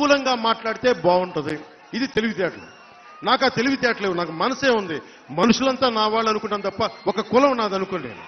అనుకూలంగా మాట్లాడితే బాగుంటుంది ఇది తెలివితేటలు నాకు ఆ తెలివితేటలేవు నాకు మనసే ఉంది మనుషులంతా నా వాళ్ళు అనుకుంటాను తప్ప ఒక కులం నాది అనుకోండి నేను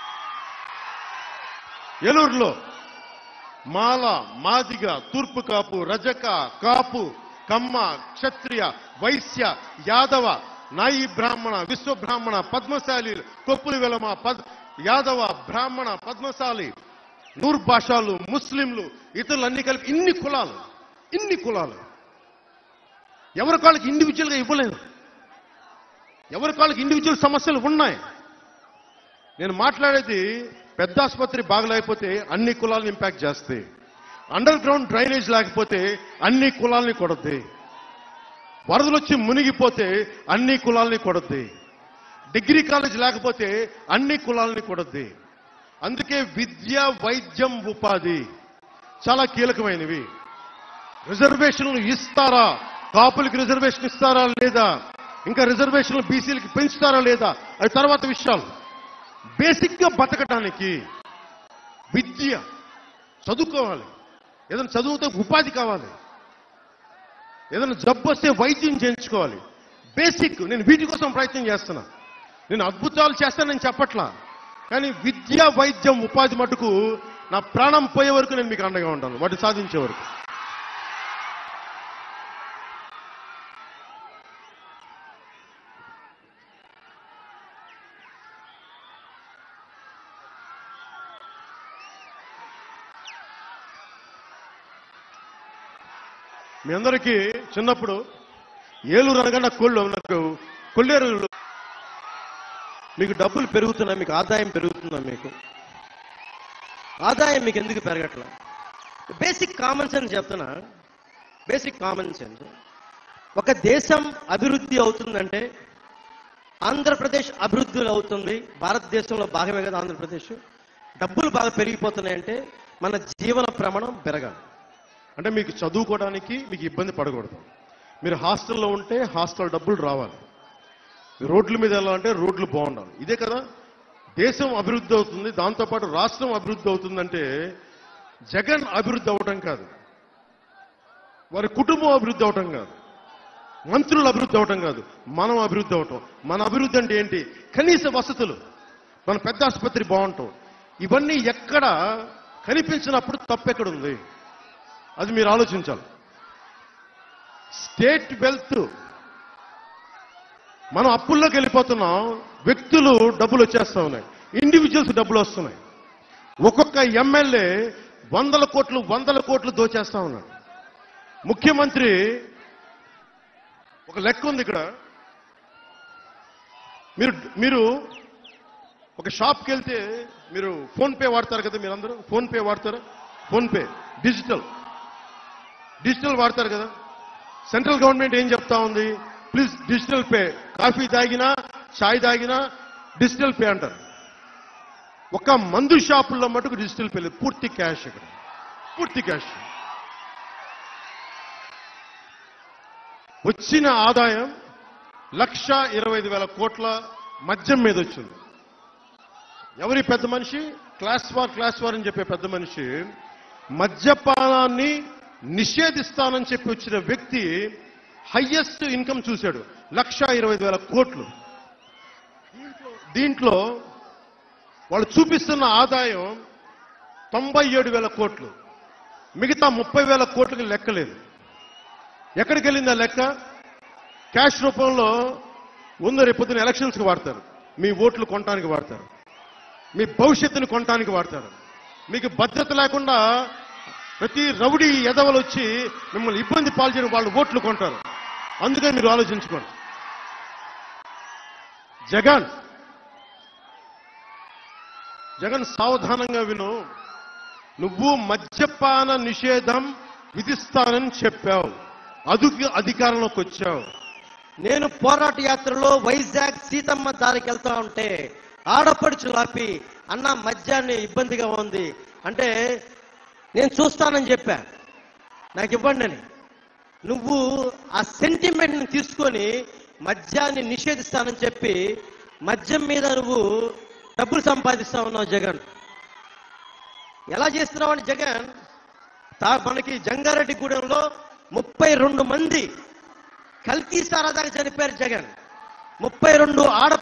ఏలూరులో మాల మాదిగ తూర్పు కాపు రజక కాపు కమ్మ క్షత్రియ వైశ్య యాదవ నాయి బ్రాహ్మణ విశ్వ బ్రాహ్మణ పద్మశాలి కొప్పులు వెలమ పద్ యాదవ బ్రాహ్మణ పద్మశాలి నూరు భాషలు ముస్లింలు ఇతరులు అన్ని కలిపి ఇన్ని కులాలు ఇన్ని కులాలు ఎవరి కాళ్ళకి ఇండివిజువల్గా ఇవ్వలేదు ఎవరి కాళ్ళకి ఇండివిజువల్ సమస్యలు ఉన్నాయి నేను మాట్లాడేది పెద్ద ఆసుపత్రి బాగలేకపోతే అన్ని కులాలను ఇంపాక్ట్ చేస్తాయి అండర్ గ్రౌండ్ డ్రైనేజ్ లేకపోతే అన్ని కులాల్ని కొడద్ది వరదలు వచ్చి మునిగిపోతే అన్ని కులాల్ని కొడద్ది డిగ్రీ కాలేజ్ లేకపోతే అన్ని కులాల్ని కొడద్ది అందుకే విద్య వైద్యం ఉపాధి చాలా కీలకమైనవి రిజర్వేషన్లు ఇస్తారా కాపులకి రిజర్వేషన్ ఇస్తారా లేదా ఇంకా రిజర్వేషన్లు బీసీలకి పెంచుతారా లేదా అది తర్వాత విషయాలు బేసిక్ గా బతకడానికి విద్య చదువుకోవాలి ఏదైనా చదువుతో ఉపాధి కావాలి ఏదైనా జబ్బు వస్తే వైద్యం చేయించుకోవాలి బేసిక్ నేను వీటి కోసం ప్రయత్నం చేస్తున్నా నేను అద్భుతాలు చేస్తానని చెప్పట్లా కానీ విద్య వైద్యం ఉపాధి మటుకు నా ప్రాణం పోయే వరకు నేను మీకు అండగా ఉంటాను వాటిని సాధించే వరకు మీ అందరికీ చిన్నప్పుడు ఏలూరు అనగా నాకు కొళ్ళు నాకు కొల్లేరు మీకు డబ్బులు పెరుగుతున్నా మీకు ఆదాయం పెరుగుతుందా మీకు ఆదాయం మీకు ఎందుకు పెరగట్లా బేసిక్ కామన్ సెన్స్ చెప్తున్నా బేసిక్ కామన్ సెన్స్ ఒక దేశం అభివృద్ధి అవుతుందంటే ఆంధ్రప్రదేశ్ అభివృద్ధి అవుతుంది భారతదేశంలో భాగమే కదా ఆంధ్రప్రదేశ్ డబ్బులు బాగా పెరిగిపోతున్నాయంటే మన జీవన ప్రమాణం పెరగాలి అంటే మీకు చదువుకోవడానికి మీకు ఇబ్బంది పడకూడదు మీరు హాస్టల్లో ఉంటే హాస్టల్ డబ్బులు రావాలి మీరు రోడ్ల మీద వెళ్ళాలంటే రోడ్లు బాగుండాలి ఇదే కదా దేశం అభివృద్ధి అవుతుంది దాంతోపాటు రాష్ట్రం అభివృద్ధి అవుతుందంటే జగన్ అభివృద్ధి అవటం కాదు వారి కుటుంబం అభివృద్ధి అవటం కాదు మంత్రులు అభివృద్ధి అవటం కాదు మనం అభివృద్ధి అవటం మన అభివృద్ధి అంటే ఏంటి కనీస వసతులు మన పెద్ద ఆసుపత్రి బాగుంటాం ఇవన్నీ ఎక్కడ కనిపించినప్పుడు తప్పెక్కడుంది అది మీరు ఆలోచించాలి స్టేట్ వెల్త్ మనం అప్పుల్లోకి వెళ్ళిపోతున్నాం వ్యక్తులు డబ్బులు వచ్చేస్తా ఉన్నాయి ఇండివిజువల్స్ డబ్బులు వస్తున్నాయి ఒక్కొక్క ఎమ్మెల్యే వందల కోట్లు వందల కోట్లు దోచేస్తా ఉన్నాడు ముఖ్యమంత్రి ఒక లెక్క ఉంది ఇక్కడ మీరు మీరు ఒక షాప్కి వెళ్తే మీరు ఫోన్ పే వాడతారు కదా మీరందరూ ఫోన్ పే వాడతారా ఫోన్ పే డిజిటల్ డిజిటల్ వాడతారు కదా సెంట్రల్ గవర్నమెంట్ ఏం చెప్తా ఉంది ప్లీజ్ డిజిటల్ పే కాఫీ తాగినా చాయ్ తాగినా డిజిటల్ పే అంటారు ఒక మందు షాపుల్లో మటుకు డిజిటల్ పే లేదు పూర్తి క్యాష్ ఇక్కడ పూర్తి క్యాష్ వచ్చిన ఆదాయం లక్ష ఇరవై ఐదు వేల కోట్ల మద్యం మీద వచ్చింది ఎవరి పెద్ద మనిషి క్లాస్ వార్ క్లాస్ వార్ అని చెప్పే పెద్ద మనిషి మద్యపానాన్ని నిషేధిస్తానని చెప్పి వచ్చిన వ్యక్తి హయ్యెస్ట్ ఇన్కమ్ చూశాడు లక్ష ఇరవై ఐదు వేల కోట్లు దీంట్లో వాళ్ళు చూపిస్తున్న ఆదాయం తొంభై ఏడు వేల కోట్లు మిగతా ముప్పై వేల కోట్లకి లెక్కలేదు ఎక్కడికి వెళ్ళింది ఆ లెక్క క్యాష్ రూపంలో ముందు రేపు పొద్దున ఎలక్షన్స్కి వాడతారు మీ ఓట్లు కొనడానికి వాడతారు మీ భవిష్యత్తుని కొనడానికి వాడతారు మీకు భద్రత లేకుండా ప్రతి రౌడీ ఎదవలు వచ్చి మిమ్మల్ని ఇబ్బంది పాల్చేయడం వాళ్ళు ఓట్లు కొంటారు అందుకని మీరు ఆలోచించుకోండి జగన్ జగన్ సావధానంగా విను నువ్వు మద్యపాన నిషేధం విధిస్తానని చెప్పావు అదుకు అధికారంలోకి వచ్చావు నేను పోరాట యాత్రలో వైజాగ్ సీతమ్మ దారికి వెళ్తా ఉంటే ఆడపడుచు లాపి అన్న మద్యాన్ని ఇబ్బందిగా ఉంది అంటే నేను చూస్తానని చెప్పా నాకు ఇవ్వండి అని నువ్వు ఆ సెంటిమెంట్ని తీసుకొని మద్యాన్ని నిషేధిస్తానని చెప్పి మద్యం మీద నువ్వు డబ్బులు సంపాదిస్తా ఉన్నావు జగన్ ఎలా చేస్తున్నావు అంటే జగన్ తా- మనకి జంగారెడ్డిగూడెంలో ముప్పై రెండు మంది కల్తీ సారా దాకా చనిపోయారు జగన్ ముప్పై రెండు ఆడ